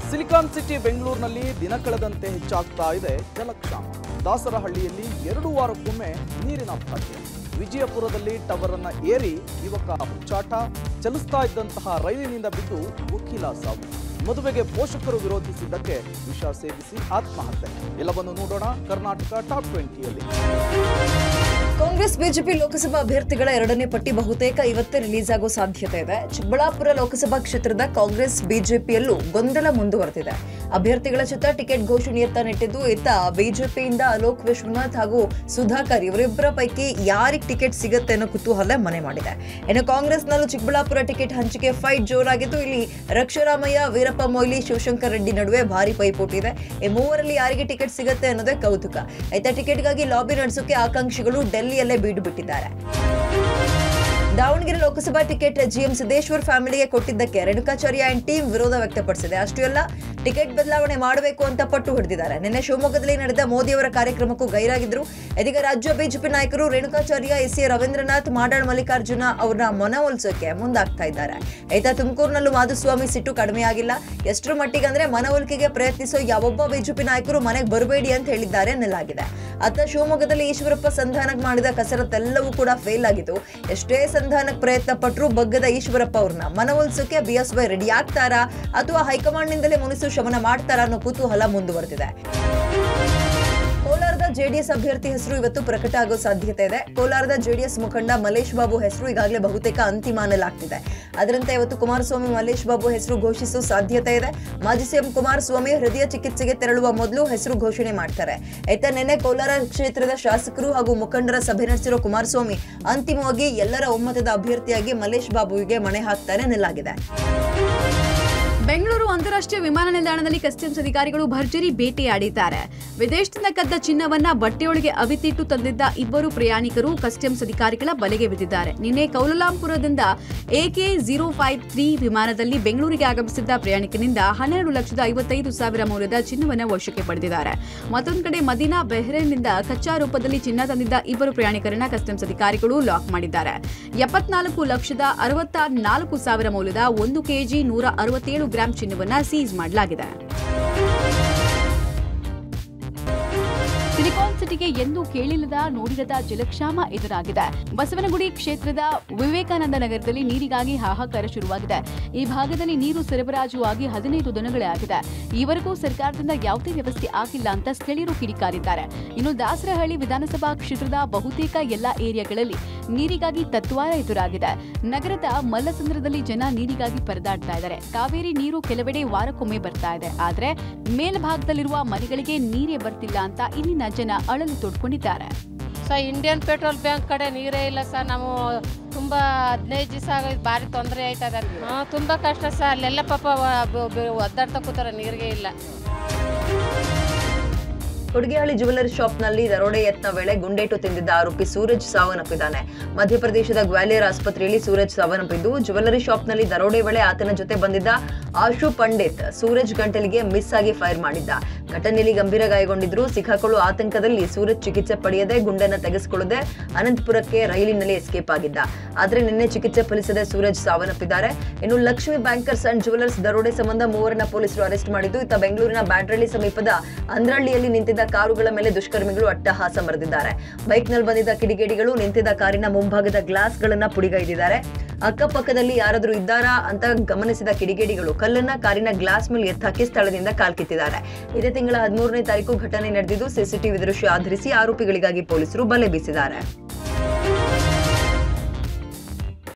silicon city ಬೆಂಗಳೂರಿನಲ್ಲಿ ದಿನ ಕಳೆದಂತೆ ಹೆಚ್ಚಾಗ್ತಾ ಇದೆ ಜಲಕ್ಷಾಮ ದಾಸರಹಳ್ಳಿಯಲ್ಲಿ ಎರಡು ವಾರಕ್ಕೊಮ್ಮೆ ನೀರಿನ ಭಾಗ್ಯ ವಿಜಯಪುರದಲ್ಲಿ ಟವರ್ ಅನ್ನ ಏರಿ ಯುವಕ ಹುಚ್ಚಾಟ ಚಲಿಸ್ತಾ ಇದ್ದಂತಹ ರೈಲಿನಿಂದ ಬಿದ್ದು ವಕೀಲ ಸಾವು ಮದುವೆಗೆ ಪೋಷಕರು ವಿರೋಧಿಸಿದ್ದಕ್ಕೆ ವಿಷ ಸೇವಿಸಿ ಆತ್ಮಹತ್ಯೆ ಎಲ್ಲವನ್ನು ನೋಡೋಣ ಕರ್ನಾಟಕ ಟಾಪ್ ಟ್ವೆಂಟಿಯಲ್ಲಿ ಕಾಂಗ್ರೆಸ್ ಬಿಜೆಪಿ ಲೋಕಸಭಾ ಅಭ್ಯರ್ಥಿಗಳ ಎರಡನೇ ಪಟ್ಟಿ ಬಹುತೇಕ ಇವತ್ತೇ ರಿಲೀಸ್ ಆಗೋ ಸಾಧ್ಯತೆ ಇದೆ ಚಿಕ್ಕಬಳ್ಳಾಪುರ ಲೋಕಸಭಾ ಕ್ಷೇತ್ರದ ಕಾಂಗ್ರೆಸ್ ಬಿಜೆಪಿಯಲ್ಲೂ ಗೊಂದಲ ಮುಂದುವರೆದಿದೆ ಅಭ್ಯರ್ಥಿಗಳ ಚಿತ್ತ ಟಿಕೆಟ್ ಘೋಷಣೆಯತ್ತ ನೆಟ್ಟಿದ್ದು ಇತ್ತ ಬಿಜೆಪಿಯಿಂದ ಅಲೋಕ್ ವಿಶ್ವನಾಥ್ ಹಾಗೂ ಸುಧಾಕರ್ ಇವರಿಬ್ಬರ ಪೈಕಿ ಯಾರಿಗೆ ಟಿಕೆಟ್ ಸಿಗುತ್ತೆ ಅನ್ನೋ ಕುತೂಹಲ ಮನೆ ಮಾಡಿದೆ ಇನ್ನು ಕಾಂಗ್ರೆಸ್ನಲ್ಲೂ ಚಿಕ್ಕಬಳ್ಳಾಪುರ ಟಿಕೆಟ್ ಹಂಚಿಕೆ ಫೈಟ್ ಜೋರಾಗಿದ್ದು ಇಲ್ಲಿ ರಕ್ಷರಾಮಯ್ಯ ವೀರಪ್ಪ ಮೊಯ್ಲಿ ಶಿವಶಂಕರ್ ರೆಡ್ಡಿ ನಡುವೆ ಭಾರಿ ಪೈಪೋಟಿ ಇದೆ ಈ ಮೂವರಲ್ಲಿ ಯಾರಿಗೆ ಟಿಕೆಟ್ ಸಿಗುತ್ತೆ ಅನ್ನೋದೇ ಕೌತುಕ ಆಯ್ತಾ ಟಿಕೆಟ್ಗಾಗಿ ಲಾಬಿ ನಡೆಸೋಕೆ ಆಕಾಂಕ್ಷಿಗಳು ಡೆಲ್ಲಿಯಲ್ಲೇ ಬೀಡು ಬಿಟ್ಟಿದ್ದಾರೆ ದಾವಣಗೆರೆ ಲೋಕಸಭಾ ಟಿಕೆಟ್ ಜಿಎಂ ಸಿದ್ದೇಶ್ವರ್ ಫ್ಯಾಮಿಲಿಗೆ ಕೊಟ್ಟಿದ್ದಕ್ಕೆ ರೇಣುಕಾಚಾರ್ಯ ಅಂಡ್ ಟೀಮ್ ವಿರೋಧ ವ್ಯಕ್ತಪಡಿಸಿದೆ ಅಷ್ಟೇ ಅಲ್ಲ ಟಿಕೆಟ್ ಬದಲಾವಣೆ ಮಾಡಬೇಕು ಅಂತ ಪಟ್ಟು ಹಿಡಿದಿದ್ದಾರೆ ನಿನ್ನೆ ಶಿವಮೊಗ್ಗದಲ್ಲಿ ನಡೆದ ಮೋದಿಯವರ ಕಾರ್ಯಕ್ರಮಕ್ಕೂ ಗೈರಾಗಿದ್ರು ಇದೀಗ ರಾಜ್ಯ ಬಿಜೆಪಿ ನಾಯಕರು ರೇಣುಕಾಚಾರ್ಯ ಎಸ್ ಎ ರವೀಂದ್ರನಾಥ್ ಮಾಡಾಳ್ ಮಲ್ಲಿಕಾರ್ಜುನ ಅವರ ಮನವೊಲಿಸೋಕೆ ಮುಂದಾಗ್ತಾ ಇದ್ದಾರೆ ಐತ ತುಮಕೂರಿನಲ್ಲೂ ಮಾಧುಸ್ವಾಮಿ ಸಿಟ್ಟು ಕಡಿಮೆಯಾಗಿಲ್ಲ ಎಷ್ಟರ ಮಟ್ಟಿಗೆ ಅಂದ್ರೆ ಮನವೊಲಿಕೆಗೆ ಪ್ರಯತ್ನಿಸೋ ಯಾವೊಬ್ಬ ಬಿಜೆಪಿ ನಾಯಕರು ಮನೆಗೆ ಬರಬೇಡಿ ಅಂತ ಹೇಳಿದ್ದಾರೆ ಎನ್ನಲಾಗಿದೆ ಅತ್ತ ಶಿವಮೊಗ್ಗದಲ್ಲಿ ಈಶ್ವರಪ್ಪ ಸಂಧಾನಕ್ಕೆ ಮಾಡಿದ ಕಸರತ್ತೆಲ್ಲವೂ ಕೂಡ ಫೇಲ್ ಆಗಿತ್ತು ಎಷ್ಟೇ ಸಂಧಾನಕ್ಕೆ ಪ್ರಯತ್ನ ಪಟ್ಟರು ಬಗ್ಗದ ಈಶ್ವರಪ್ಪ ಅವ್ರನ್ನ ಮನವೊಲಿಸೋಕೆ ಬಿಎಸ್ವೈ ರೆಡಿ ಆಗ್ತಾರಾ ಅಥವಾ ಹೈಕಮಾಂಡ್ನಿಂದಲೇ ಮುನಿಸು ಶಮನ ಮಾಡ್ತಾರಾ ಅನ್ನೋ ಕುತೂಹಲ ಮುಂದುವರೆದಿದೆ ಕೋಲಾರದ ಜೆಡಿಎಸ್ ಅಭ್ಯರ್ಥಿ ಹೆಸರು ಇವತ್ತು ಪ್ರಕಟ ಆಗೋ ಸಾಧ್ಯತೆ ಇದೆ ಕೋಲಾರದ ಜೆಡಿಎಸ್ ಮುಖಂಡ ಮಲೇಶ್ ಬಾಬು ಹೆಸರು ಈಗಾಗಲೇ ಬಹುತೇಕ ಅಂತಿಮ ಅನ್ನಲಾಗ್ತಿದೆ ಅದರಂತೆ ಇವತ್ತು ಕುಮಾರಸ್ವಾಮಿ ಮಲೇಶ್ ಬಾಬು ಹೆಸರು ಘೋಷಿಸುವ ಸಾಧ್ಯತೆ ಇದೆ ಮಾಜಿ ಸಿಎಂ ಕುಮಾರಸ್ವಾಮಿ ಹೃದಯ ಚಿಕಿತ್ಸೆಗೆ ತೆರಳುವ ಮೊದಲು ಹೆಸರು ಘೋಷಣೆ ಮಾಡ್ತಾರೆ ಆಯ್ತಾ ನಿನ್ನೆ ಕೋಲಾರ ಕ್ಷೇತ್ರದ ಶಾಸಕರು ಹಾಗೂ ಮುಖಂಡರ ಸಭೆ ನಡೆಸಿರೋ ಕುಮಾರಸ್ವಾಮಿ ಅಂತಿಮವಾಗಿ ಎಲ್ಲರ ಒಮ್ಮತದ ಅಭ್ಯರ್ಥಿಯಾಗಿ ಮಲೇಶ್ ಬಾಬುವಿಗೆ ಮಣೆ ಹಾಕ್ತಾರೆ ಎನ್ನಲಾಗಿದೆ ಬೆಂಗಳೂರು ಅಂತಾರಾಷ್ಟ್ರೀಯ ವಿಮಾನ ನಿಲ್ದಾಣದಲ್ಲಿ ಕಸ್ಟಮ್ಸ್ ಅಧಿಕಾರಿಗಳು ಭರ್ಜರಿ ಬೇಟೆಯಾಡಿದ್ದಾರೆ ವಿದೇಶದಿಂದ ಕದ್ದ ಚಿನ್ನವನ್ನ ಬಟ್ಟೆಯೊಳಗೆ ಅವಿತಿಟ್ಟು ತಂದಿದ್ದ ಇಬ್ಬರು ಪ್ರಯಾಣಿಕರು ಕಸ್ಟಮ್ಸ್ ಅಧಿಕಾರಿಗಳ ಬಲೆಗೆ ಬಿದ್ದಿದ್ದಾರೆ ನಿನ್ನೆ ಕೌಲಾಲಂಪುರದಿಂದ ಎಕೆ ಜೀರೋ ಫೈವ್ ತ್ರೀ ವಿಮಾನದಲ್ಲಿ ಬೆಂಗಳೂರಿಗೆ ಆಗಮಿಸಿದ್ದ ಪ್ರಯಾಣಿಕನಿಂದ ಹನ್ನೆರಡು ಲಕ್ಷದ ಐವತ್ತೈದು ಸಾವಿರ ಮೌಲ್ಯದ ಚಿನ್ನವನ್ನು ವಶಕ್ಕೆ ಪಡೆದಿದ್ದಾರೆ ಮತ್ತೊಂದು ಕಡೆ ಮದೀನಾ ಬೆಹ್ರೇನ್ನಿಂದ ಕಚ್ಚಾ ರೂಪದಲ್ಲಿ ಚಿನ್ನ ತಂದಿದ್ದ ಇಬ್ಬರು ಪ್ರಯಾಣಿಕರನ್ನ ಕಸ್ಟಮ್ಸ್ ಅಧಿಕಾರಿಗಳು ಲಾಕ್ ಮಾಡಿದ್ದಾರೆ ಎಪ್ಪತ್ನಾಲ್ಕು ಲಕ್ಷದ ಅರವತ್ತ ನಾಲ್ಕು ಸಾವಿರ ಮೌಲ್ಯದ ಒಂದು ಕೆಜಿ ನೂರ ಅರವತ್ತೇಳು ಗ್ರಾಂ ಚಿನ್ನವನ್ನ ಸೀಸ್ ಮಾಡಲಾಗಿದೆ ಸಿಲಿಕಾನ್ ಸಿಟಿಗೆ ಎಂದೂ ಕೇಳಿಲ್ಲದ ನೋಡಿರದ ಜಲಕ್ಷಾಮ ಎದುರಾಗಿದೆ ಬಸವನಗುಡಿ ಕ್ಷೇತ್ರದ ವಿವೇಕಾನಂದ ನಗರದಲ್ಲಿ ನೀರಿಗಾಗಿ ಹಾಹಾಕಾರ ಶುರುವಾಗಿದೆ ಈ ಭಾಗದಲ್ಲಿ ನೀರು ಸರಬರಾಜು ಆಗಿ ಹದಿನೈದು ದಿನಗಳೇ ಆಗಿದೆ ಈವರೆಗೂ ಸರ್ಕಾರದಿಂದ ಯಾವುದೇ ವ್ಯವಸ್ಥೆ ಆಗಿಲ್ಲ ಅಂತ ಸ್ಥಳೀಯರು ಕಿಡಿಕಾರಿದ್ದಾರೆ ಇನ್ನು ದಾಸರಹಳ್ಳಿ ವಿಧಾನಸಭಾ ಕ್ಷೇತ್ರದ ಬಹುತೇಕ ಎಲ್ಲಾ ಏರಿಯಾಗಳಲ್ಲಿ ನೀರಿಗಾಗಿ ತತ್ವಾರ ಎದುರಾಗಿದೆ ನಗರದ ಮಲ್ಲಸಂದ್ರದಲ್ಲಿ ಜನ ನೀರಿಗಾಗಿ ಪರದಾಡ್ತಾ ಇದ್ದಾರೆ ಕಾವೇರಿ ನೀರು ಕೆಲವೆಡೆ ವಾರಕ್ಕೊಮ್ಮೆ ಬರ್ತಾ ಇದೆ ಆದ್ರೆ ಮೇಲ್ಭಾಗದಲ್ಲಿರುವ ಮನೆಗಳಿಗೆ ನೀರೇ ಬರ್ತಿಲ್ಲ ಅಂತ ಇಲ್ಲಿನ ಜನ ಅಳಲು ತೊಡ್ಕೊಂಡಿದ್ದಾರೆ ಸರ್ ಇಂಡಿಯನ್ ಪೆಟ್ರೋಲ್ ಬ್ಯಾಂಕ್ ಕಡೆ ನೀರೇ ಇಲ್ಲ ಸರ್ ನಾವು ತುಂಬ ಹದಿನೈದು ದಿವಸ ಆಗೋದು ಭಾರಿ ತೊಂದರೆ ಆಯ್ತದ ಹಾಂ ತುಂಬ ಕಷ್ಟ ಸರ್ ಅಲ್ಲೆಲ್ಲ ಪಾಪ ವ- ಬ- ಬ- ಒದ್ದಾಡ್ತಾ ಕೂತಾರೆ ನೀರಿಗೆ ಇಲ್ಲ ಹುಡುಗಿಹಳ್ಳಿ ಜ್ಯುವೆಲರಿ ಶಾಪ್ನಲ್ಲಿ ದರೋಡೆ ಯತ್ನ ವೇಳೆ ಗುಂಡೇಟು ತಿಂದಿದ್ದ ಆರೋಪಿ ಸೂರಜ್ ಸಾವನ್ನಪ್ಪಿದ್ದಾನೆ ಮಧ್ಯಪ್ರದೇಶದ ಗ್ವಾಲಿಯರ್ ಆಸ್ಪತ್ರೆಯಲ್ಲಿ ಸೂರಜ್ ಸಾವನ್ನಪ್ಪಿದ್ದು ಜ್ಯುವೆಲರಿ ಶಾಪ್ನಲ್ಲಿ ದರೋಡೆ ವೇಳೆ ಆತನ ಜೊತೆ ಬಂದಿದ್ದ ಆಶು ಪಂಡಿತ್ ಸೂರಜ್ ಗಂಟಲಿಗೆ ಮಿಸ್ ಆಗಿ ಫೈರ್ ಮಾಡಿದ್ದ ಘಟನೆಯಲ್ಲಿ ಗಂಭೀರ ಗಾಯಗೊಂಡಿದ್ರು ಸಿಕ್ಕಾಕೊಳ್ಳುವ ಆತಂಕದಲ್ಲಿ ಸೂರಜ್ ಚಿಕಿತ್ಸೆ ಪಡೆಯದೆ ಗುಂಡನ್ನ ತೆಗೆಸಿಕೊಳ್ಳದೆ ಅನಂತಪುರಕ್ಕೆ ರೈಲಿನಲ್ಲಿ ಎಸ್ಕೇಪ್ ಆಗಿದ್ದ ಆದ್ರೆ ನಿನ್ನೆ ಚಿಕಿತ್ಸೆ ಫಲಿಸದೆ ಸೂರಜ್ ಸಾವನ್ನಪ್ಪಿದ್ದಾರೆ ಇನ್ನು ಲಕ್ಷ್ಮಿ ಬ್ಯಾಂಕರ್ಸ್ ಅಂಡ್ ಜ್ಯುವೆಲರ್ಸ್ ದರೋಡೆ ಸಂಬಂಧ ಮೂವರನ್ನ ಪೊಲೀಸರು ಅರೆಸ್ಟ್ ಮಾಡಿದ್ದು ಇತ್ತ ಬೆಂಗಳೂರಿನ ಬ್ಯಾಟ್ರಳ್ಳಿ ಸಮೀಪದ ಅಂದ್ರಳ್ಳಿಯಲ್ಲಿ ನಿಂತಿದ್ದ ಕಾರುಗಳ ಮೇಲೆ ದುಷ್ಕರ್ಮಿಗಳು ಅಟ್ಟಹಾಸ ಮೆರೆದಿದ್ದಾರೆ ಬೈಕ್ನಲ್ಲಿ ಬಂದಿದ್ದ ಕಿಡಿಗೇಡಿಗಳು ನಿಂತಿದ್ದ ಕಾರಿನ ಮುಂಭಾಗದ ಗ್ಲಾಸ್ಗಳನ್ನ ಪುಡಿಗೈದಿದ್ದಾರೆ ಅಕ್ಕಪಕ್ಕದಲ್ಲಿ ಯಾರಾದ್ರೂ ಇದ್ದಾರಾ ಅಂತ ಗಮನಿಸಿದ ಕಿಡಿಗೇಡಿಗಳು ಕಲ್ಲನ್ನ ಕಾರಿನ ಗ್ಲಾಸ್ ಮೇಲೆ ಎತ್ತಾಕಿ ಸ್ಥಳದಿಂದ ಕಾಲ್ಕಿತ್ತಿದ್ದಾರೆ ಇದೇ ತಿಂಗಳ ಹದಿಮೂರನೇ ತಾರೀಕು ಘಟನೆ ನಡೆದಿದ್ದು ಸಿಸಿಟಿವಿ ದೃಶ್ಯ ಆಧರಿಸಿ ಆರೋಪಿಗಳಿಗಾಗಿ ಪೊಲೀಸರು ಬಲೆ ಬೀಸಿದ್ದಾರೆ